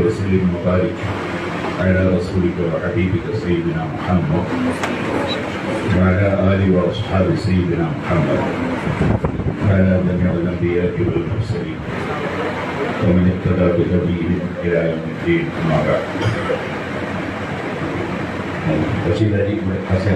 وسلم وبارك على رسولك وحبيبك سيدنا محمد وعلى آله وأصحاب سيدنا محمد وعلى جميع الأنبياء والمرسلين ومن اهتدى بهديهم إلى يوم الدين أما بعد وسيدنا حسن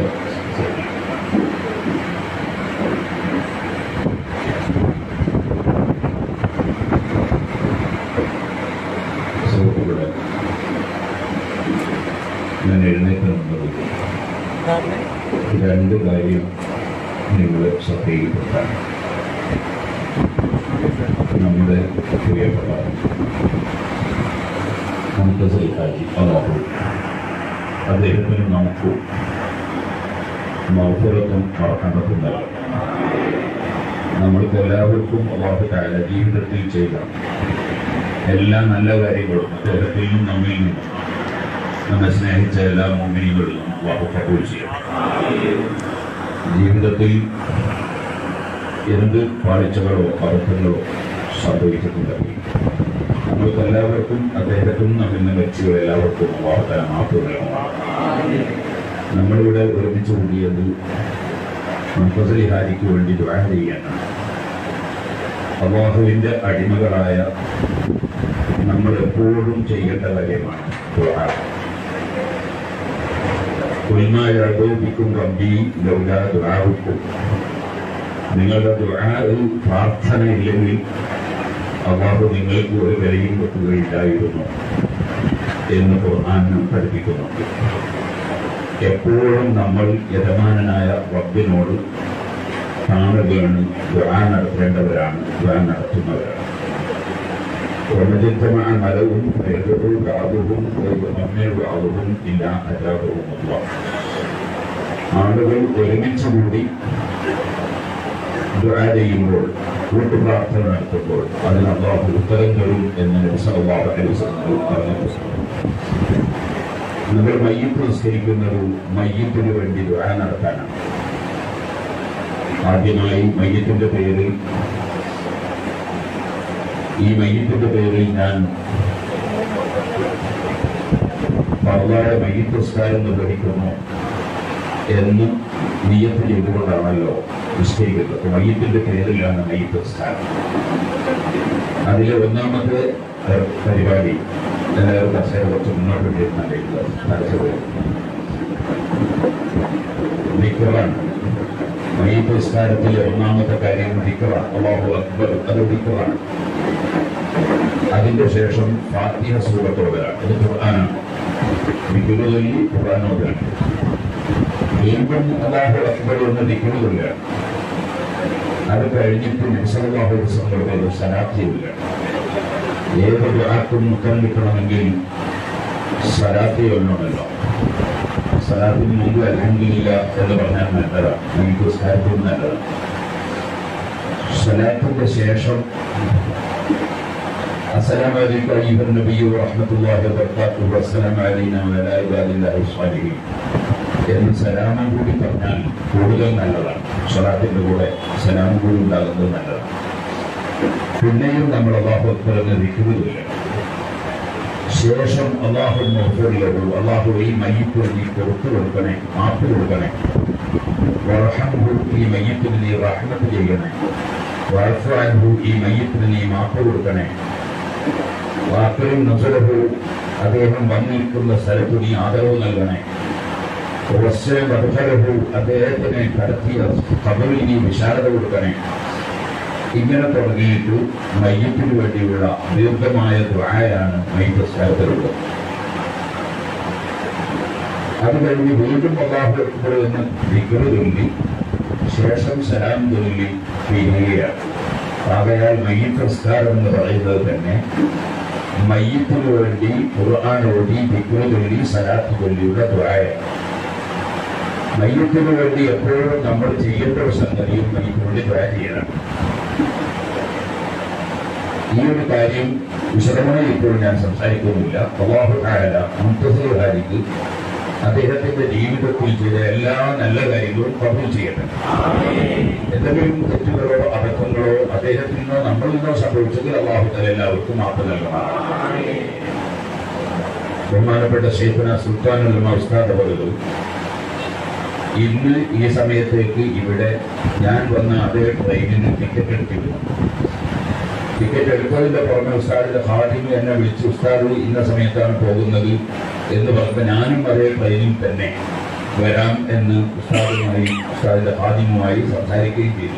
സുഹൃത്തുക്കളെ ഞാൻ എഴുന്നേറ്റ് നിന്നത് രണ്ട് കാര്യം നിങ്ങൾ ശ്രദ്ധയിൽപ്പെട്ടാണ് നമ്മുടെ പ്രിയപ്പെട്ട മുന്തസൽ ഹാജി അള്ളാഹു അദ്ദേഹത്തിന് നമുക്ക് മൗഫുറത്തും മറക്കണ്ടത്തും നൽകും നമ്മൾക്ക് എല്ലാവർക്കും അള്ളാഹു താല ജീവിതത്തിൽ ചെയ്ത എല്ലാ നല്ല കാര്യങ്ങളും അദ്ദേഹത്തിൽ നിന്നും നമ്മിൽ നിന്നും നമ്മെ സ്നേഹിച്ച എല്ലാ മോമിനികളിലും അള്ളാഹു കബൂൽ ചെയ്യും ജീവിതത്തിൽ എന്ത് പാളിച്ചകളോ അബദ്ധങ്ങളോ സംഭവിച്ചിട്ടുണ്ടെങ്കിൽ നമ്മൾക്ക് എല്ലാവർക്കും അദ്ദേഹത്തിനും നമ്മിൽ നിന്ന് വ്യക്തികൾ എല്ലാവർക്കും വാർത്തല മാപ്പ് നൽകുന്നതാണ് നമ്മളിവിടെ ഒരുമിച്ച് കൂടിയത് മുഫസലി ഹാരിക്ക് വേണ്ടി ദ്വാര ചെയ്യാനാണ് അള്ളാഹുവിൻ്റെ അടിമകളായ നമ്മൾ എപ്പോഴും ചെയ്യേണ്ട കാര്യമാണ് ദ്വാര ഉൽമായും റബ്ബി ലൗലാ ദുആഉക്കും നിങ്ങളുടെ ദുആഇൽ പ്രാർത്ഥന ഇല്ലെങ്കിൽ അള്ളാഹു നിങ്ങൾക്ക് ഒരു വിലയും വെക്കുകയില്ലായിരുന്നു എന്ന് ഖുർആൻ പഠിപ്പിക്കുന്നുണ്ട് എപ്പോഴും നമ്മൾ യജമാനനായ റബ്ബിനോട് കാണുകയാണ് ദുആ നടത്തേണ്ടവരാണ് ദുആ നടത്തുന്നവരാണ് ومن اجتمع ملأ فيدعو بعضهم ويؤمر بعضهم إلا أجابهم الله ആളുകൾ ഒരുമിച്ച് കൂടി ദുആ ചെയ്യുമ്പോൾ കൂട്ടുപ്രാർത്ഥന നടത്തുമ്പോൾ അതിന് അള്ളാഹു ഉത്തരം തരും എന്ന് നബി സല്ലല്ലാഹു അലൈഹി വസല്ലം പറഞ്ഞു നമ്മൾ മയ്യത്ത് നിസ്കരിക്കുന്നത് മയ്യത്തിന് വേണ്ടി ദുആ നടത്താനാണ് ആദ്യമായി മയ്യത്തിന്റെ പേരിൽ ഈ മയ്യത്തിന്റെ പേരിൽ ഞാൻ പർവായ മയ്യത്ത് നിസ്കാരം നിർവഹിക്കുന്നു എന്ന് നിയത്ത് ചെയ്തുകൊണ്ടാണല്ലോ നിശ്ചയിക്കുന്നത് മയ്യത്തിന്റെ പേരിലാണ് മയ്യത്ത് നിസ്കാരം അതിലെ ഒന്നാമത്തെ ഏഹ്, പരിപാടി എല്ലാവരും കർഷകർ കുറച്ച് മുന്നോട്ട് വരുന്നുണ്ടെങ്കിൽ തടസ്സത് നിക്കറാണ് മയ്യത്ത് നിസ്കാരത്തിലെ ഒന്നാമത്തെ കാര്യം നിക്കറാണ് അള്ളാഹു അക്ബർ അത് നിക്കറാണ് അതിന്റെ ശേഷം ഫാത്തിഹ സൂറത്തോടലാണ് ഇത് ഖുർആനാണ് വിക്കുറുതല്ലി ഖുർആാനോടാണ് വീണ്ടും അള്ളാഹു അക്ബർ എന്ന് നിൽക്കുന്നില്ല അത് കഴിഞ്ഞിട്ട് നബ്സലാഹു വസ്ലങ്ങളുടെ സലാത്തിയില്ല ഏത് ദുആക്കും ഉത്തരം കിട്ടണമെങ്കിൽ സലാത്തി ഒന്നുമല്ലോ സലാത്തിന് മുമ്പ് അലഹമില്ല എന്ന് പറഞ്ഞാൽ നല്ലതാണ് നമുക്ക് സ്കാരത്തിൽ നല്ലതാണ് സലാത്തിന്റെ ശേഷം السلام عليك أيها النبي ورحمة الله وبركاته والسلام علينا وعلى عباد الله الصالحين എന്ന് സലാമം കൂടി പറഞ്ഞാൽ കൂടുതൽ നല്ലതാണ് സ്വലാത്തിന്റെ കൂടെ സലാമം കൂടി ഉണ്ടാകുന്നത് നല്ലതാണ് പിന്നെയും നമ്മൾ അള്ളാഹു അക്ബർ എന്ന് വിൽക്കുന്നില്ല ശേഷം അള്ളാഹു നോക്കുള്ളൂ അള്ളാഹു ഈ മയ്യത്തിന് നീ പുറത്തു കൊടുക്കണേ മാപ്പ് കൊടുക്കണേ വറഹംഹു ഈ മയ്യത്തിന് നീ റഹ്മത്ത് ചെയ്യണേ വറഫാൻഹു ഈ മയ്യത്തിന് നീ മാപ്പ് കൊടുക്കണേ വാക്കലും നസലഹു അദ്ദേഹം വന്നിരിക്കുന്ന സ്ഥലത്ത് നീ ആദരവ് നൽകണേ വസ്യം വധലഹു അദ്ദേഹത്തിനെ കടത്തിയ കബറിൽ നീ വിശാലത കൊടുക്കണേ ഇങ്ങനെ തുടങ്ങിയിട്ട് മയ്യത്തിന് വേണ്ടിയുള്ള ദീർഘമായ ദ്വായാണ് മയ്യത്ത് സ്ഥലത്തിലുള്ളത് അത് കഴിഞ്ഞ് വീണ്ടും അള്ളാഹു അക്ബർ എന്ന് വിക്ര ചൊല്ലി ശേഷം സലാം ചൊല്ലി പിരിയുകയാണ് ആകയാൽ മയ്യത്ത് നിസ്കാരം എന്ന് പറയുന്നത് തന്നെ മയ്യത്തിന് വേണ്ടി ഖുർആൻ ഓടി വിക്ര ചൊല്ലി സലാത്ത് ചൊല്ലിയുള്ള ദ്വായാണ് മയ്യത്തിന് വേണ്ടി എപ്പോഴും നമ്മൾ ചെയ്യേണ്ട ഒരു സംഗതിയും മയ്യത്തിനുവേണ്ടി ദ്വാ ചെയ്യണം ഈ ഒരു കാര്യം വിശദമായി ഇപ്പോൾ ഞാൻ സംസാരിക്കുന്നില്ല അള്ളാഹു താല മുത്തസിൽ ഹാരിക്ക് അദ്ദേഹത്തിന്റെ ജീവിതത്തിൽ ചെയ്ത എല്ലാ നല്ല കാര്യങ്ങളും കബൂൽ ചെയ്യട്ടെ എന്തെങ്കിലും തെറ്റുകളോ അബദ്ധങ്ങളോ അദ്ദേഹത്തിൽ നിന്നോ നമ്മളിൽ നിന്നോ സംഭവിച്ചെങ്കിൽ അള്ളാഹു താല എല്ലാവർക്കും മാപ്പ് നൽകണം ബഹുമാനപ്പെട്ട ഷെയ്ഖന സുൽത്താനുള്ള ഉസ്താദ് അവറുകൾ ഇന്ന് ഈ സമയത്തേക്ക് ഇവിടെ ഞാൻ വന്ന അതേ ട്രെയിനിന് ടിക്കറ്റ് എടുത്തിരുന്നു ടിക്കറ്റ് എടുത്തതിന്റെ പുറമെ ഉസ്താദിന്റെ ഹാദിമി എന്നെ വിളിച്ച് ഉസ്താദ് ഇന്ന സമയത്താണ് പോകുന്നത് എന്ന് പറഞ്ഞ ഞാനും അതേ ട്രെയിനിൽ തന്നെ വരാം എന്ന് ഉസ്താദുമായി ഉസ്താദിന്റെ ഹാദിമുമായി സംസാരിക്കുകയും ചെയ്തു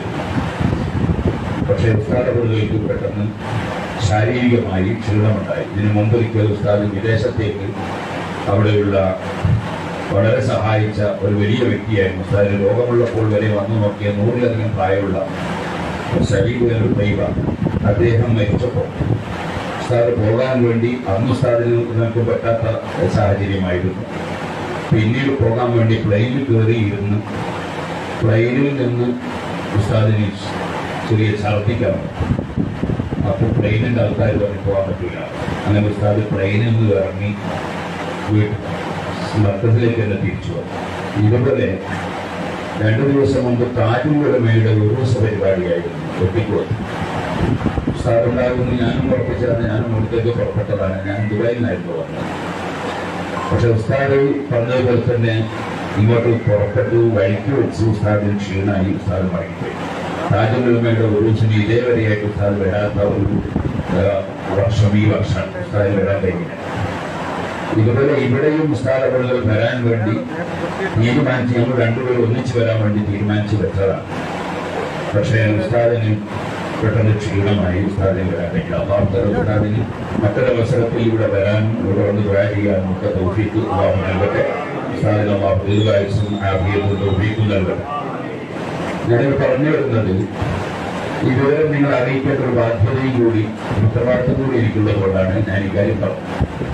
പക്ഷേ ഉസ്താദ് അവர்களுக்கு പെട്ടെന്ന് ശാരീരികമായി ക്ഷീണമുണ്ടായി ഇതിനു മുമ്പ് ഒരിക്കൽ ഉസ്താദ് വിദേശത്തേക്ക് അവിടെയുള്ള വളരെ സഹായിച്ച ഒരു വലിയ വ്യക്തിയായിരുന്നു ഉസ്താദിന് രോഗമുള്ളപ്പോൾ വരെ വന്നു നോക്കിയ നൂറിലധികം പ്രായമുള്ള ശരീരം ദൈവ അദ്ദേഹം മരിച്ചപ്പോൾ ഉസ്താദ് പോകാൻ വേണ്ടി അന്ന് ഉസ്താദിന് നമുക്ക് പറ്റാത്ത സാഹചര്യമായിരുന്നു പിന്നീട് പോകാൻ വേണ്ടി പ്ലെയിനിൽ കയറി ഇരുന്ന് പ്ലെയിനിൽ നിന്ന് ഉസ്താദിന് ചെറിയ ഛർദ്ദിക്കണം അപ്പോൾ പ്ലെയിനിൻ്റെ ആൾക്കാർ പറഞ്ഞു പോകാൻ പറ്റില്ല അങ്ങനെ ഉസ്താദ് പ്ലെയിനിൽ നിന്ന് ഇറങ്ങി വീട്ടിൽ മർക്കസിലേക്ക് തന്നെ തിരിച്ചു വന്നു ഇതുപോലെ രണ്ടു ദിവസം മുമ്പ് താജുലമയുടെ ഉറൂസ പരിപാടിയായിരുന്നു ഒട്ടിക്കോട്ട് ഉസ്താദുണ്ടാകുമെന്ന് ഞാനും ഉറപ്പിച്ചാണ് ഞാനും ഇവിടത്തേക്ക് പുറപ്പെട്ടതാണ് ഞാൻ ദുബായിൽ നിന്നായിരുന്നു വന്നത് പക്ഷെ ഉസ്താദ് പറഞ്ഞതുപോലെ തന്നെ ഇങ്ങോട്ട് പുറപ്പെട്ടു വഴിക്ക് വെച്ച് ഉസ്താദിന് ക്ഷീണമായി ഉസ്താദ് മടങ്ങിപ്പോയി താജുലമയുടെ ഉറൂസിന് ഇതേവരെയായിട്ട് ഉസ്താദ് വരാത്ത ഒരു ആ, വർഷം ഈ വർഷം ഉസ്താദിന് വരാൻ കഴിഞ്ഞില്ല ഇതുപോലെ ഇവിടെയും ഉസ്താദകൾ വരാൻ വേണ്ടി തീരുമാനിച്ച് ഞങ്ങൾ രണ്ടുപേരും ഒന്നിച്ച് വരാൻ വേണ്ടി തീരുമാനിച്ച് വെച്ചതാണ് പക്ഷേ ഉസ്താദിന് പെട്ടെന്ന് ക്ഷീണമായി ഉസ്താദിന് വരാൻ കഴിഞ്ഞില്ല അള്ളാഹുത്തല ഉസ്താദിന് മറ്റൊരവസരത്തിൽ ഇവിടെ വരാനും ഇവിടെ വന്ന് ദ്വാ ചെയ്യാനും ഒക്കെ തൗഫീക്ക് അള്ളാഹു നൽകട്ടെ ഉസ്താദിന് അള്ളാഹു ദീർഘായുസും ആഫിയത്തും തൗഫീക്കും നൽകട്ടെ ഞാനിത് പറഞ്ഞു വരുന്നത് ഈ വിവരം നിങ്ങൾ അറിയിക്കേണ്ട ഒരു ബാധ്യതയും കൂടി ഉത്തരവാദിത്തം കൂടി എനിക്കുള്ളത് കൊണ്ടാണ് ഞാൻ ഇക്കാര്യം പറഞ്ഞത്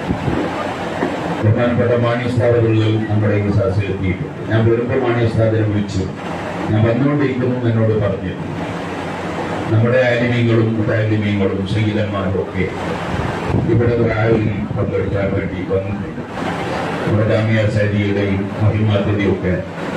ബഹുമാനപ്പെട്ട മാന്യ സ്ഥാപനങ്ങളിലും നമ്മുടെ ഈ സദസ്സിൽ എത്തിയിട്ടുണ്ട് ഞാൻ വരുമ്പോൾ മാന്യ സ്ഥാപനം വിളിച്ചു ഞാൻ വന്നുകൊണ്ടിരിക്കുന്നു എന്നോട് പറഞ്ഞു നമ്മുടെ ആലിമീങ്ങളും മുതാലിമീങ്ങളും ശ്രീലന്മാരും ഒക്കെ ഇവിടെ റാലിൽ പങ്കെടുക്കാൻ വേണ്ടി വന്നിട്ടുണ്ട് നമ്മുടെ ജാമിയ സൈദിയുടെയും മഹിമാത്തിന്റെയും ഒക്കെ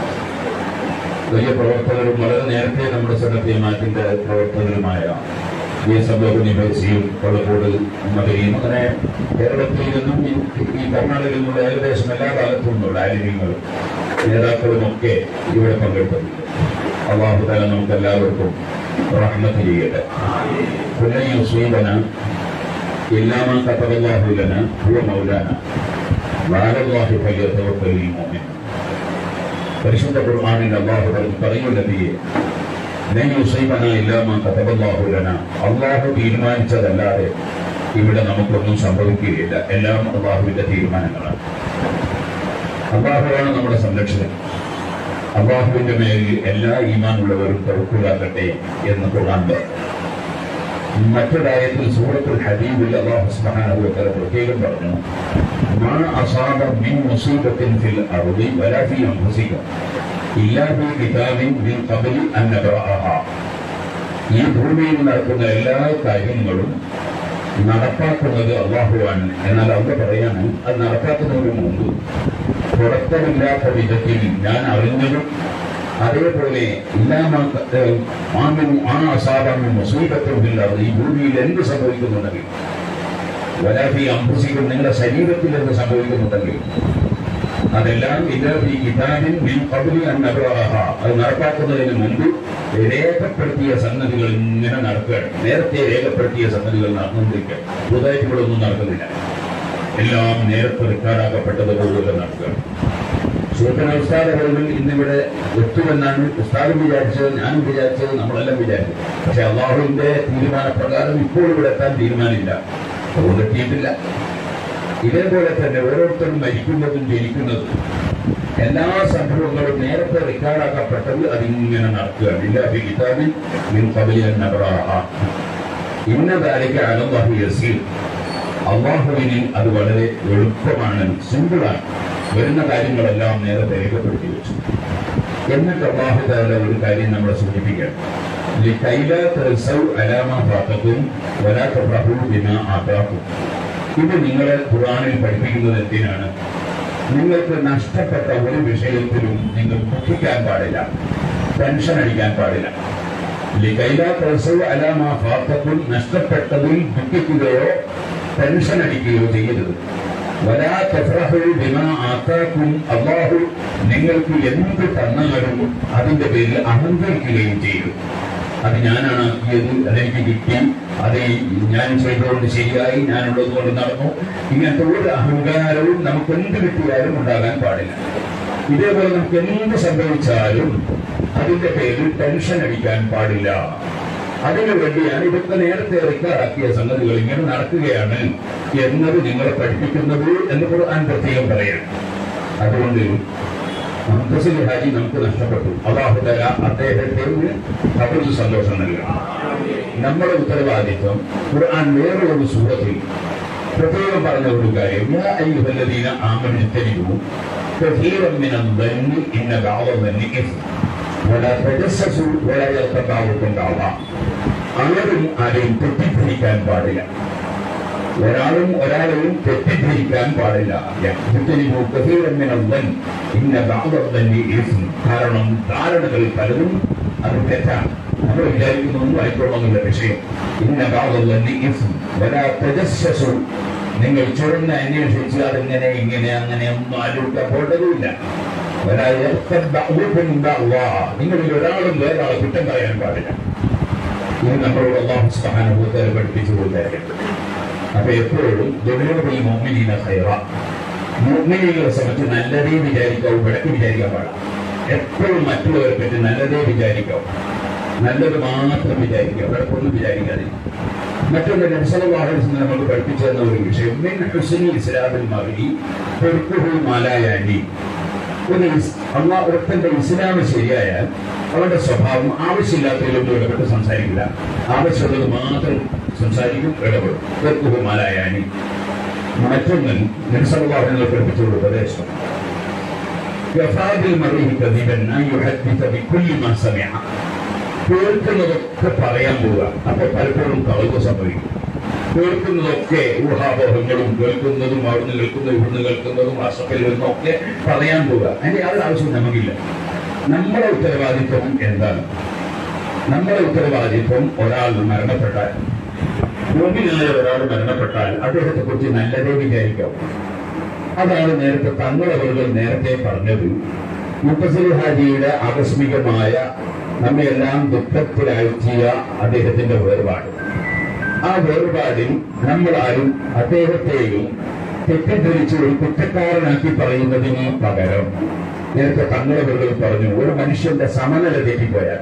വലിയ പ്രവർത്തകരും വളരെ നേരത്തെ നമ്മുടെ സന്നദ്ധമാറ്റിന്റെ പ്രവർത്തകരുമായ ഈ സംഭവ നിവേശിയും കൊളക്കോട് മകരിയും അങ്ങനെ കേരളത്തിൽ നിന്നും ഈ ഈ കർണാടകയിൽ നിന്നുള്ള ഏകദേശം എല്ലാ കാലത്തും നിന്നുള്ള ആലിന്യങ്ങളും നേതാക്കളും ഒക്കെ ഇവിടെ പങ്കെടുത്തിട്ടുണ്ട് അള്ളാഹുദാല നമുക്ക് എല്ലാവർക്കും റഹ്മത്ത് ചെയ്യട്ടെ പിന്നെ യുസീബന ഇല്ലാമ കത്തബല്ലാഹു ലന ഹുവ മൗലാന വാലല്ലാഹി ഫലിയതവക്കലിൽ മുഅ്മിൻ പരിശുദ്ധ ഖുർആനിൽ അല്ലാഹു പറഞ്ഞു പറയൂ നബിയെ ലൻ യുസീബന ഇല്ലാമ കതബല്ലാഹു ലന അല്ലാഹു തീരുമാനിച്ചതല്ലാതെ ഇവിടെ നമുക്കൊന്നും സംഭവിക്കുകയില്ല എല്ലാം അള്ളാഹുവിന്റെ തീരുമാനങ്ങളാണ് അള്ളാഹുവാണ് നമ്മുടെ സംരക്ഷകൻ അള്ളാഹുവിന്റെ മേലിൽ എല്ലാ ഈമാനുള്ളവരും തവക്കുലാക്കട്ടെ എന്ന് ഖുർആൻ പറഞ്ഞു മറ്റൊരായത്തിൽ സൂറത്തുൽ ഹബീബിൽ അള്ളാഹു സുബ്ഹാനഹു വ തആല പ്രത്യേകം പറഞ്ഞു മാ അസാബ മിൻ മുസീബത്തിൻ ഫിൽ അർദി വലാ ഫീ അൻഫുസിക്കും ഇല്ലാ ഫീ കിതാബിൻ മിൻ ഖബ്ലി അൻ നബ്റഅഹാ ഈ ഭൂമിയിൽ നടക്കുന്ന എല്ലാ കാര്യങ്ങളും നടപ്പാക്കുന്നത് അള്ളാഹുവാണ് എന്നാൽ അവിടെ പറയാണ് അത് നടപ്പാക്കുന്നതിന് മുമ്പ് പുറത്തമില്ലാത്ത വിധത്തിൽ ഞാൻ അറിഞ്ഞതും അതേപോലെ ഇല്ലാമാമിൻ ആ അസാധാരണ മുസീബത്തുമില്ലാതെ ഈ ഭൂമിയിൽ എന്ത് സംഭവിക്കുന്നുണ്ടെങ്കിൽ വലാഫി അംബുസിക്കും നിങ്ങളുടെ ശരീരത്തിൽ എന്ത് സംഭവിക്കുന്നുണ്ടെങ്കിൽ അതെല്ലാം ഇത് ഈ കിതാബിൻ മിൻ ഖബ്ലി അൻ നബ്റഅഹ അത് നടപ്പാക്കുന്നതിന് മുമ്പ് രേഖപ്പെടുത്തിയ സംഗതികൾ ഇങ്ങനെ നടക്കുകയാണ് നേരത്തെ രേഖപ്പെടുത്തിയ സംഗതികൾ നടന്നുകൊണ്ടിരിക്കുക പുതുതായിട്ടുകളൊന്നും നടക്കുന്നില്ല എല്ലാം നേരത്തെ റെക്കോർഡാക്കപ്പെട്ടതുപോലെ നടക്കുകയാണ് സൂപ്പന ഉസ്താദ് അവர்கள் ഇന്നിവിടെ എത്തുമെന്നാണ് ഉസ്താദും വിചാരിച്ചത് ഞാനും വിചാരിച്ചത് നമ്മളെല്ലാം വിചാരിച്ചു പക്ഷെ അള്ളാഹുവിന്റെ തീരുമാനപ്രകാരം ഇപ്പോൾ ഇവിടെ എത്താൻ തീരുമാനമില്ല അതുകൊണ്ട് എത്തിയിട്ടില്ല ഇതേപോലെ തന്നെ ഓരോരുത്തരും മരിക്കുന്നതും ജനിക്കുന്നതും എല്ലാ സംഭവങ്ങളും നേരത്തെ റെക്കോർഡാക്കപ്പെട്ടത് അതിങ്ങനെ നടക്കുകയാണ് ഇല്ല ഫി കിതാബിൻ മിൻ ഖബ്ലി അൻ നബ്റഅഹ ഇന്ന ദാലിക അലല്ലാഹു യസീർ അള്ളാഹുവിന് അത് വളരെ എളുപ്പമാണ് സിമ്പിളാണ് വരുന്ന കാര്യങ്ങളെല്ലാം നേരത്തെ രേഖപ്പെടുത്തി വെച്ചു എന്നിട്ട് അള്ളാഹു താല ഒരു കാര്യം നമ്മളെ സൂചിപ്പിക്കണം ലൈല തൽസൗ അലാമ ഫാത്തക്കും വലാ തഫ്റഹു ബിമാ ആതാക്കും ഇത് നിങ്ങളെ ഖുർആനിൽ പഠിപ്പിക്കുന്നത് എന്തിനാണ് നിങ്ങൾക്ക് നഷ്ടപ്പെട്ട ഒരു വിഷയത്തിലും നിങ്ങൾ ദുഃഖിക്കാൻ പാടില്ല ടെൻഷൻ അടിക്കാൻ പാടില്ല ലികൈല തൽസൗ അലാമ ഫാത്തക്കും നഷ്ടപ്പെട്ടതിൽ ദുഃഖിക്കുകയോ ടെൻഷൻ അടിക്കുകയോ ചെയ്യരുത് വലാ തഫ്രഹു ബിമാ ആതാക്കും അല്ലാഹു നിങ്ങൾക്ക് എന്ത് തന്നാലും അതിന്റെ പേരിൽ അഹങ്കരിക്കുകയും ചെയ്യും അത് ഞാനാണ് ആക്കിയത് അതെനിക്ക് കിട്ടി അത് ഞാൻ ചെയ്തതുകൊണ്ട് ശരിയായി ഞാനുള്ളത് കൊണ്ട് നടന്നു ഇങ്ങനത്തെ ഒരു അഹങ്കാരവും നമുക്ക് എന്ത് കിട്ടിയാലും ഉണ്ടാകാൻ പാടില്ല ഇതേപോലെ നമുക്ക് എന്ത് സംഭവിച്ചാലും അതിന്റെ പേരിൽ ടെൻഷൻ അടിക്കാൻ പാടില്ല അതിനു വേണ്ടിയാണ് ഇതൊക്കെ നേരത്തെ റെക്കോർഡാക്കിയ സംഗതികൾ ഇങ്ങനെ നടക്കുകയാണ് എന്നത് നിങ്ങളെ പഠിപ്പിക്കുന്നത് എന്ന് ഖുർആൻ പ്രത്യേകം പറയാം അതുകൊണ്ട് മുത്തസിൽ ഹാജി നമുക്ക് നഷ്ടപ്പെട്ടു അള്ളാഹുതല അദ്ദേഹത്തിന് അവർക്ക് സന്തോഷം നൽകണം നമ്മുടെ ഉത്തരവാദിത്വം ഖുർആൻ വേറെ ഒരു സൂറത്തിൽ പ്രത്യേകം പറഞ്ഞ ഒരു കാര്യം യാ അയ്യുഹല്ലദീന ആമനു ഇജ്തനിബു കസീറൻ മിനൽ ദന്നി ഇന്ന ബഅദ ദന്നി ഇസ്മ വലാ തജസ്സസു വലാ യഗ്തബ ബഅദുക്കും ബഅദ ആരും ആരെയും തെറ്റിദ്ധരിക്കാൻ പാടില്ല ഒരാളും ഒരാളെയും തെറ്റിദ്ധരിക്കാൻ പാടില്ല യഹ്തനിബു കസീറൻ മിനൽ ദന്നി ഇന്ന ബഅദ ദന്നി ഇസ്മ കാരണം ധാരണകൾ പലതും അത് തെറ്റാണ് നമ്മൾ വിചാരിക്കുന്നൊന്നും ആയിക്കോളുന്നില്ല വിഷയം ഇന്ന ബഅദ ദന്നി ഇസ്മ വലാ തജസ്സസു നിങ്ങൾ ചുരന്ന് അന്വേഷിച്ച് അതിങ്ങനെ ഇങ്ങനെ അങ്ങനെ ഒന്നും ആലോചിക്കാൻ പോകേണ്ടതുമില്ല വലാ യഗ്തബ ബഅദുക്കും ബഅദ നിങ്ങളിൽ ഒരാളും വേറൊരാളെ കുറ്റം പറയാൻ പാടില്ല ഇത് നമ്മളോട് അള്ളാഹു സുബ്ഹാനഹു വ തആല പഠിപ്പിച്ചു കൊടുത്തായിരുന്നു അപ്പൊ എപ്പോഴും ദുനിയാവിൽ മുഅ്മിനീന ഖൈറ മുഅ്മിനീങ്ങളെ സംബന്ധിച്ച് നല്ലതേ വിചാരിക്കാവൂ വിടക്ക് വിചാരിക്കാൻ പാടില്ല എപ്പോഴും മറ്റുള്ളവരെ പറ്റി നല്ലതേ വിചാരിക്കാവൂ നല്ലത് മാത്രം വിചാരിക്കുക വിടക്കൊന്നും വിചാരിക്കാതെ മറ്റൊന്ന് നബ്സലവാഹുസ് നമുക്ക് പഠിപ്പിച്ചു തന്ന ഒരു വിഷയം മിൻ ഹുസ്നി ഇസ്ലാമിൽ മറി പൊറുക്കുഹു മാലായാനി ഒരു ഇസ്- അള്ളാ ഒരുത്തന്റെ ഇസ്ലാം ശരിയായാൽ അവന്റെ സ്വഭാവം ആവശ്യമില്ലാത്തതിലൊന്നും ഇടപെട്ട് സംസാരിക്കില്ല ആവശ്യമുള്ളത് മാത്രം സംസാരിക്കും ഇടപെടും പൊറുക്കുഹു മാലായാനി മറ്റൊന്ന് നബ്സലവാഹുകൾ പഠിപ്പിച്ച ഒരു ഉപദേശം يفاد المرء كذبا ان يحدث بكل ما سمع കേൾക്കുന്നതൊക്കെ പറയാൻ പോവുക അപ്പൊ പലപ്പോഴും കളവ് സംഭവിക്കും കേൾക്കുന്നതൊക്കെ ഊഹാപോഹങ്ങളും കേൾക്കുന്നതും അവിടുന്ന് കേൾക്കുന്നതും ഇവിടുന്ന് കേൾക്കുന്നതും അസഫിൽ നിന്നൊക്കെ പറയാൻ പോവുക അതിന്റെ യാതൊരു ആവശ്യവും നമുക്കില്ല നമ്മുടെ ഉത്തരവാദിത്വം എന്താണ് നമ്മുടെ ഉത്തരവാദിത്വം ഒരാൾ മരണപ്പെട്ടാൽ ഭൂമിയിലുള്ള ഒരാൾ മരണപ്പെട്ടാൽ അദ്ദേഹത്തെ കുറിച്ച് നല്ലതേ വിചാരിക്കാം അതാണ് നേരത്തെ തങ്ങളവറുകൾ നേരത്തെ പറഞ്ഞത് മുത്തസിൽ ഹാജിയുടെ ആകസ്മികമായ നമ്മയെല്ലാം ദുഃഖത്തിലാഴ്ത്തിയ അദ്ദേഹത്തിന്റെ വേർപാട് ആ വേർപാടിൽ നമ്മളാരും അദ്ദേഹത്തെയും തെറ്റിദ്ധരിച്ച് ഒരു കുറ്റക്കാരനാക്കി പറയുന്നതിന് പകരം നേരത്തെ തങ്ങളവറുകൾ പറഞ്ഞു ഒരു മനുഷ്യന്റെ സമനില തെറ്റിപ്പോയാൽ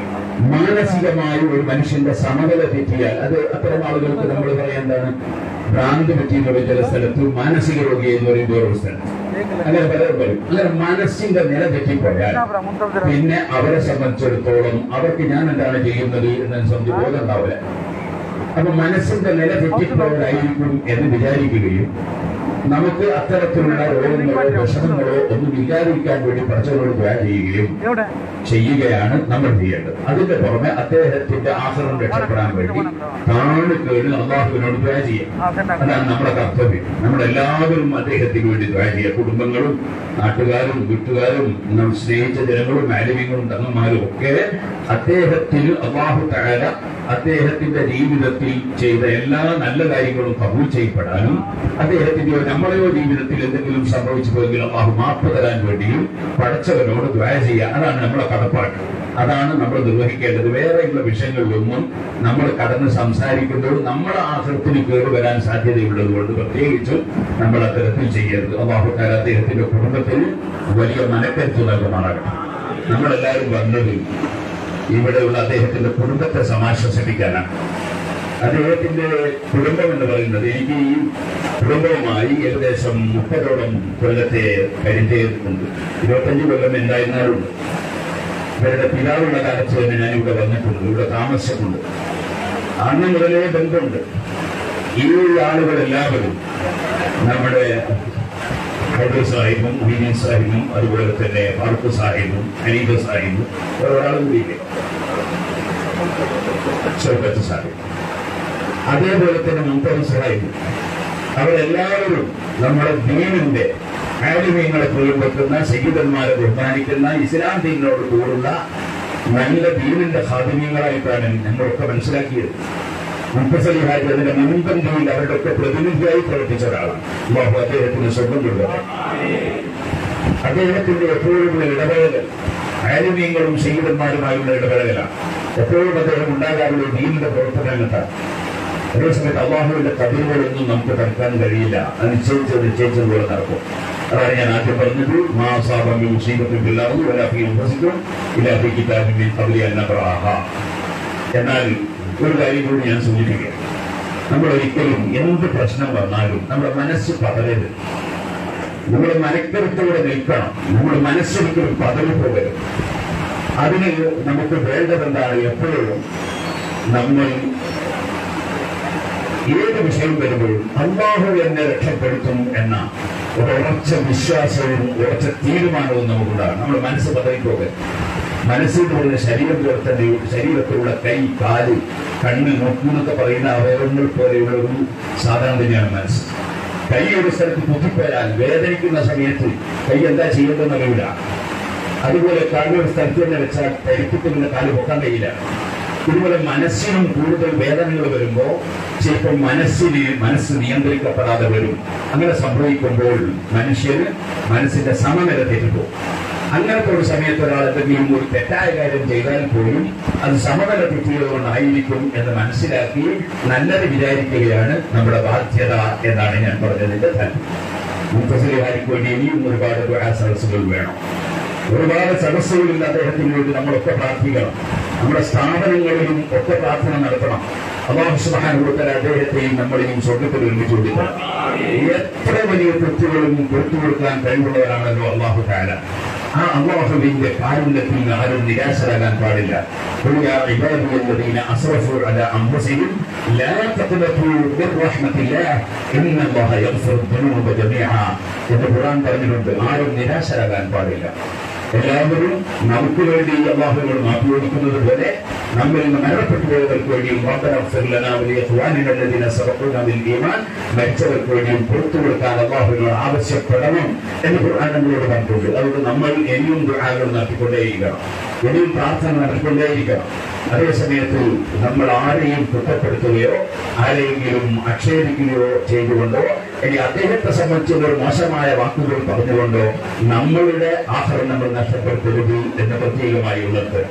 മാനസികമായി ഒരു മനുഷ്യന്റെ സമനില തെറ്റിയാൽ അത് അത്തരം ആളുകൾക്ക് നമ്മൾ പറയാൻ എന്താണ് ഭ്രാന്ത് പറ്റിയെന്ന് പറയും ചില സ്ഥലത്ത് മാനസിക രോഗി എന്ന് പറയും വേറൊരു സ്ഥലത്ത് അങ്ങനെ പലരും പറയും അങ്ങനെ മനസ്സിന്റെ നില തെറ്റിപ്പോയാൽ പിന്നെ അവരെ സംബന്ധിച്ചിടത്തോളം അവർക്ക് ഞാൻ എന്താണ് ചെയ്യുന്നത് എന്ന സംബന്ധിച്ച് ബോധം ഉണ്ടാവില്ല അപ്പൊ മനസ്സിന്റെ നില തെറ്റിപ്പോയതായിരിക്കും എന്ന് വിചാരിക്കുകയും നമുക്ക് അത്തരത്തിലുള്ള രോഗങ്ങളോ വിഷമങ്ങളോ ഒന്നും ഇല്ലാതിരിക്കാൻ വേണ്ടി പടച്ചവരോട് ദ്വാ ചെയ്യുകയും എവിടെ ചെയ്യുകയാണ് നമ്മൾ ചെയ്യേണ്ടത് അതിന്റെ പുറമെ അദ്ദേഹത്തിന്റെ ആശ്രമം രക്ഷപ്പെടാൻ വേണ്ടി താഴെ കേട് അള്ളാഹുവിനോട് ദ്വാ ചെയ്യാം ആ തന്നെ അതാണ് നമ്മുടെ കർത്തവ്യം നമ്മളെല്ലാവരും അദ്ദേഹത്തിന് വേണ്ടി ദ്വാ ചെയ്യുക കുടുംബങ്ങളും നാട്ടുകാരും വീട്ടുകാരും നാം സ്നേഹിച്ച ജനങ്ങളും മാലിന്യങ്ങളും തങ്ങന്മാരും ഒക്കെ അദ്ദേഹത്തിന് അള്ളാഹു തകര അദ്ദേഹത്തിന്റെ ജീവിതത്തിൽ ചെയ്ത എല്ലാ നല്ല കാര്യങ്ങളും കബൂൽ ചെയ്യപ്പെടാനും അദ്ദേഹത്തിന്റെയോ നമ്മളെയോ ജീവിതത്തിൽ എന്തെങ്കിലും സംഭവിച്ചു പോയെങ്കിൽ അള്ളാഹു മാപ്പ് തരാൻ വേണ്ടിയും പഠിച്ചവനോട് ദ്വാര ചെയ്യുക അതാണ് നമ്മളെ കടപ്പാട് അതാണ് നമ്മൾ നിർവഹിക്കേണ്ടത് വേറെയുള്ള വിഷയങ്ങളിലൊന്നും നമ്മൾ കടന്ന് സംസാരിക്കുമ്പോൾ നമ്മുടെ ആശ്രത്തിന് കേടുവരാൻ സാധ്യതയുള്ളത് കൊണ്ട് പ്രത്യേകിച്ചും നമ്മൾ അത്തരത്തിൽ ചെയ്യരുത് അള്ളാഹുക്കാർ അദ്ദേഹത്തിന്റെ കുടുംബത്തിന് വലിയ മനക്കരുത്ത് നൽകുമാറാകട്ടെ നമ്മളെല്ലാവരും വന്നത് ഇവിടെയുള്ള അദ്ദേഹത്തിന്റെ കുടുംബത്തെ സമാശ്വസിപ്പിക്കാനാണ് അദ്ദേഹത്തിന്റെ കുടുംബം എന്ന് പറയുന്നത് എനിക്ക് ഈ കുടുംബവുമായി ഏകദേശം മുപ്പതോളം കൊല്ലത്തെ പരിചയമുണ്ട് ഇരുപത്തഞ്ച് കൊല്ലം എന്തായിരുന്നാലും ഇവരുടെ പിതാവുള്ള കാലത്ത് തന്നെ ഞാൻ ഇവിടെ വന്നിട്ടുണ്ട് ഇവിടെ താമസിച്ചിട്ടുണ്ട് അന്ന് മുതലേ ബന്ധമുണ്ട് ഈ ആളുകളെല്ലാവരും നമ്മുടെ ഹൈദർ സാഹിബും മീനിയൻ സാഹിബും അതുപോലെ തന്നെ ഫാറൂഖ് സാഹിബും ഹനീഫ സാഹിബും ഒരാളും കൂടിയില്ലേ ഷൗക്കത്ത് സാഹിബ് അതേപോലെ തന്നെ മുംതാസ് സാഹിബ് അവരെല്ലാവരും നമ്മുടെ ദീനിന്റെ ആലിമീങ്ങളെ പോലും വെക്കുന്ന സയ്യിദന്മാരെ ബഹുമാനിക്കുന്ന ഇസ്ലാം ദീനിനോട് കൂടുള്ള നല്ല ദീനിന്റെ ഹാദിമ്യങ്ങളായിട്ടാണ് നമ്മളൊക്കെ മനസ്സിലാക്കിയത് മുത്തസലിഹാജ് അതിന്റെ മുൻപന്തിയിൽ അവരുടെ ഒക്കെ പ്രതിനിധിയായി പ്രവർത്തിച്ച ഒരാളാണ് അള്ളാഹു അദ്ദേഹത്തിന് സ്വന്തം കൊടുക്കട്ടെ അദ്ദേഹത്തിന്റെ എപ്പോഴും ഇടപെടൽ ആലിമീങ്ങളും സീതന്മാരുമായുള്ള ഇടപെടലാണ് എപ്പോഴും അദ്ദേഹം ഉണ്ടാകാറുള്ള ദീനിന്റെ പ്രവർത്തനങ്ങൾക്കാണ് അതേസമയത്ത് അള്ളാഹുവിന്റെ കതിരുകളൊന്നും നമുക്ക് തടുക്കാൻ കഴിയില്ല അത് നിശ്ചയിച്ച് നിശ്ചയിച്ചതുപോലെ നടക്കും അതാണ് ഞാൻ ആദ്യം പറഞ്ഞത് മാസാബി മുസീബത്തും ഇല്ലാതെ വലാഫി വിഭസിക്കും ഇല്ലാഫി കിതാബിൻ കബലി അന്നപ്രാഹ എന്നാൽ ഒരു കാര്യം കൂടി ഞാൻ സൂചിപ്പിക്കാം നമ്മൾ ഒരിക്കലും എന്ത് പ്രശ്നം വന്നാലും നമ്മുടെ മനസ്സ് പതരരുത് നമ്മുടെ മനക്കരുത്തോടെ നിൽക്കണം നമ്മുടെ മനസ്സൊരിക്കലും പതറി പോകരുത് അതിന് നമുക്ക് വേണ്ടതെന്താണ് എപ്പോഴും നമ്മൾ ഏത് വിഷയം വരുമ്പോഴും അള്ളാഹു എന്നെ രക്ഷപ്പെടുത്തും എന്ന ഒരു ഉറച്ച വിശ്വാസവും ഉറച്ച തീരുമാനവും നമുക്കുണ്ടാകും നമ്മുടെ മനസ്സ് പതറിപ്പോകരുത് മനസ്സിൽ പറയുന്ന ശരീരം ചേർത്തന്റെ ശരീരത്തിലുള്ള കൈ കാല് കണ്ണ് നോക്കൂ എന്നൊക്കെ പറയുന്ന അവയവങ്ങൾ പോലെയുള്ള ഒരു സാധനം തന്നെയാണ് മനസ്സ് കൈ ഒരു സ്ഥലത്ത് കുത്തിപ്പോയാൽ വേദനിക്കുന്ന സമയത്ത് കൈ എന്താ ചെയ്യേണ്ടതെന്ന് അറിയില്ല അതുപോലെ കാല് ഒരു സ്ഥലത്ത് തന്നെ വെച്ചാൽ ധരിപ്പിക്കുന്ന കാല് പൊക്കാൻ കഴിയില്ല ഇതുപോലെ മനസ്സിനും കൂടുതൽ വേദനകൾ വരുമ്പോ ചിലപ്പോൾ മനസ്സിന് മനസ്സ് നിയന്ത്രിക്കപ്പെടാതെ വരും അങ്ങനെ സംഭവിക്കുമ്പോൾ മനുഷ്യന് മനസ്സിന്റെ സമനില തെറ്റിപ്പോകും അങ്ങനത്തെ ഒരു സമയത്ത് ഒരാൾ എന്തെങ്കിലും ഒരു തെറ്റായ കാര്യം ചെയ്താൽ പോലും അത് സമനില തെറ്റിയതുകൊണ്ടായിരിക്കും എന്ന് മനസ്സിലാക്കി നല്ലത് വിചാരിക്കുകയാണ് നമ്മുടെ ബാധ്യത എന്നാണ് ഞാൻ പറഞ്ഞതിന്റെ താല്പര്യം മുത്തസിലുകാരിക്ക് വേണ്ടി ഇനിയും ഒരുപാട് ദുആ സദസ്സുകൾ വേണം ഒരുപാട് സദസ്സുകളിൽ അദ്ദേഹത്തിന് വേണ്ടി നമ്മളൊക്കെ പ്രാർത്ഥിക്കണം നമ്മുടെ സ്ഥാപനങ്ങളിലും ഒക്കെ പ്രാർത്ഥന നടത്തണം അള്ളാഹു സുബ്ഹാനഹു വ തആല അദ്ദേഹത്തെയും നമ്മളെയും സ്വർഗത്തിൽ ഒരുമിച്ച് കൊടുക്കണം എത്ര വലിയ തെറ്റുകളും പുറത്തു കൊടുക്കാൻ കഴിവുള്ളവരാണല്ലോ അള്ളാഹു താല ആ അള്ളാഹുവിന്റെ കാരുണ്യത്തിൽ ആരും നിരാശരാകാൻ പാടില്ല قل يا عبادي الذين اسرفوا على انفسهم لا تقنطوا من رحمه الله ان الله يغفر الذنوب جميعا എന്ന് ഖുർആൻ പറഞ്ഞിട്ടുണ്ട് ആരും നിരാശരാകാൻ പാടില്ല എല്ലാവരും നമുക്ക് വേണ്ടി അള്ളാഹുവിനോട് മാറ്റി കൊടുക്കുന്നത് പോലെ നമ്മിൽ നിന്ന് മരണപ്പെട്ടു പോയവർക്ക് വേണ്ടിയും ربنا اغفر لنا ولإخواننا الذين سبقونا بالإيمان മരിച്ചവർക്ക് വേണ്ടിയും പുറത്തു കൊടുക്കാൻ അള്ളാഹുവിനോട് ആവശ്യപ്പെടണം എന്ന് ഖുർആൻ നമ്മളോട് പറഞ്ഞിട്ടുണ്ട് അതുകൊണ്ട് നമ്മൾ ഇനിയും ദുആകൾ നടത്തിക്കൊണ്ടേയിരിക്കണം ഇനിയും പ്രാർത്ഥന നടത്തിക്കൊണ്ടേയിരിക്കണം അതേ സമയത്ത് നമ്മൾ ആരെയും കുറ്റപ്പെടുത്തുകയോ ആരെയെങ്കിലും ആക്ഷേപിക്കുകയോ ചെയ്തുകൊണ്ടോ ഇനി അദ്ദേഹത്തെ സംബന്ധിച്ചുള്ള ഒരു മോശമായ വാക്കുകൾ പറഞ്ഞുകൊണ്ടോ നമ്മളുടെ ആഹാരം നമ്മൾ നഷ്ടപ്പെടുത്തരുത് എന്ന് പ്രത്യേകമായി ഉള്ളത്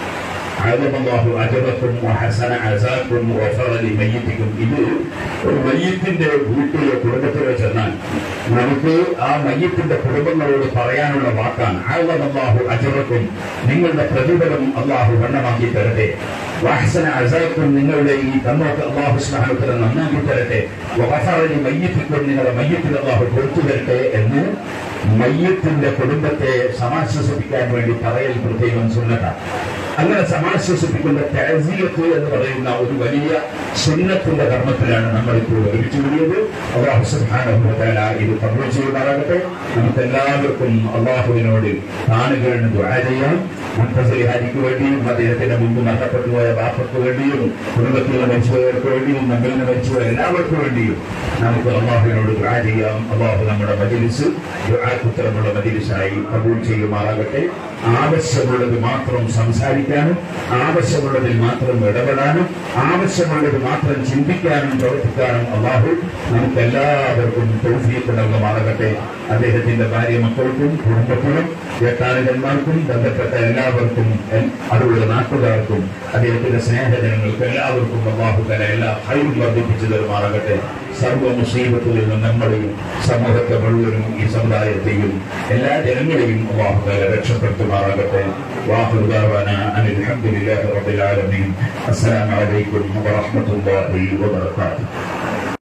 عظم الله അജറക്കും وحسن عزاكم وغفر لميتكم ഇത് ഒരു മയ്യത്തിന്റെ വീട്ടിലോ കുടുംബത്തിലോ ചെന്നാൽ നമുക്ക് ആ മയ്യത്തിന്റെ കുടുംബങ്ങളോട് പറയാനുള്ള വാക്കാണ് عظم الله അജറക്കും നിങ്ങളുടെ പ്രതിഫലം അള്ളാഹു വണ്ണമാക്കി തരട്ടെ വഹസന അസാക്കും നിങ്ങളുടെ ഈ തന്നോക്ക് അള്ളാഹു സ്നേഹത്തിൽ നന്നാക്കി തരട്ടെ വഫറ മയ്യത്തിക്കും നിങ്ങളുടെ മയ്യത്തിൽ അള്ളാഹു കൊടുത്തു തരട്ടെ എന്ന് മയ്യത്തിന്റെ കുടുംബത്തെ സമാശ്വസിപ്പിക്കാൻ വേണ്ടി പറയൽ പ്രത്യേകം സുന്നത്താണ് അങ്ങനെ സമാശ്വസിപ്പിക്കുന്ന തഹസീയത്ത് എന്ന് പറയുന്ന ഒരു വലിയ സുന്നത്തിന്റെ കർമ്മത്തിലാണ് നമ്മൾ ഇപ്പോൾ ഒരുമിച്ച് കൂടിയത് അള്ളാഹു സുബ്ഹാനഹു വ തആല ഇത് കബൂൽ ചെയ്യുമാറാകട്ടെ നമുക്ക് എല്ലാവർക്കും അള്ളാഹുവിനോട് താണുകളിന് ദുആ ചെയ്യാം മുൻഫസലി ഹാജിക്ക് വേണ്ടിയും അദ്ദേഹത്തിന്റെ മുമ്പ് മരണപ്പെട്ടു പോയ ബാപ്പയ്ക്ക് വേണ്ടിയും കുടുംബത്തിൽ നിന്ന് മരിച്ചുപോയവർക്ക് വേണ്ടിയും നമ്മിൽ നിന്ന് മരിച്ചുപോയ എല്ലാവർക്കും വേണ്ടിയും നമുക്ക് അള്ളാഹുവിനോട് ദുആ ചെയ്യാം അള്ളാഹു നമ്മുടെ മജിലിസ് ദുആക്കുത്തരമുള്ള മജിലിസായി കബൂൽ ചെയ്യുമാറാകട്ടെ ആവശ്യമുള്ളത് മാത്രം സംസാരിക്കാനും ആവശ്യമുള്ളതിൽ മാത്രം ഇടപെടാനും ആവശ്യമുള്ളത് മാത്രം ചിന്തിക്കാനും പ്രവർത്തിക്കാനും അള്ളാഹു നമുക്ക് എല്ലാവർക്കും തൗഫീഖ് നൽകുമാറാകട്ടെ അദ്ദേഹത്തിന്റെ ഭാര്യ മക്കൾക്കും കുടുംബത്തിനും ചേട്ടാനുജന്മാർക്കും ബന്ധപ്പെട്ട എല്ലാവർക്കും എൽ- അതുള്ള നാട്ടുകാർക്കും അദ്ദേഹത്തിന്റെ സ്നേഹജനങ്ങൾക്ക് എല്ലാവർക്കും അള്ളാഹു തല എല്ലാ ഹൈവും വർദ്ധിപ്പിച്ചു തരുമാറാകട്ടെ സർവ്വ മുസീബത്തിൽ നിന്ന് നമ്മളെയും സമൂഹത്തെ മുഴുവനും ഈ സമുദായത്തെയും എല്ലാ ജനങ്ങളെയും അള്ളാഹു തല രക്ഷപ്പെടുത്തുമാറാകട്ടെ واخر دعوانا ان الحمد لله رب العالمين السلام عليكم ورحمه الله وبركاته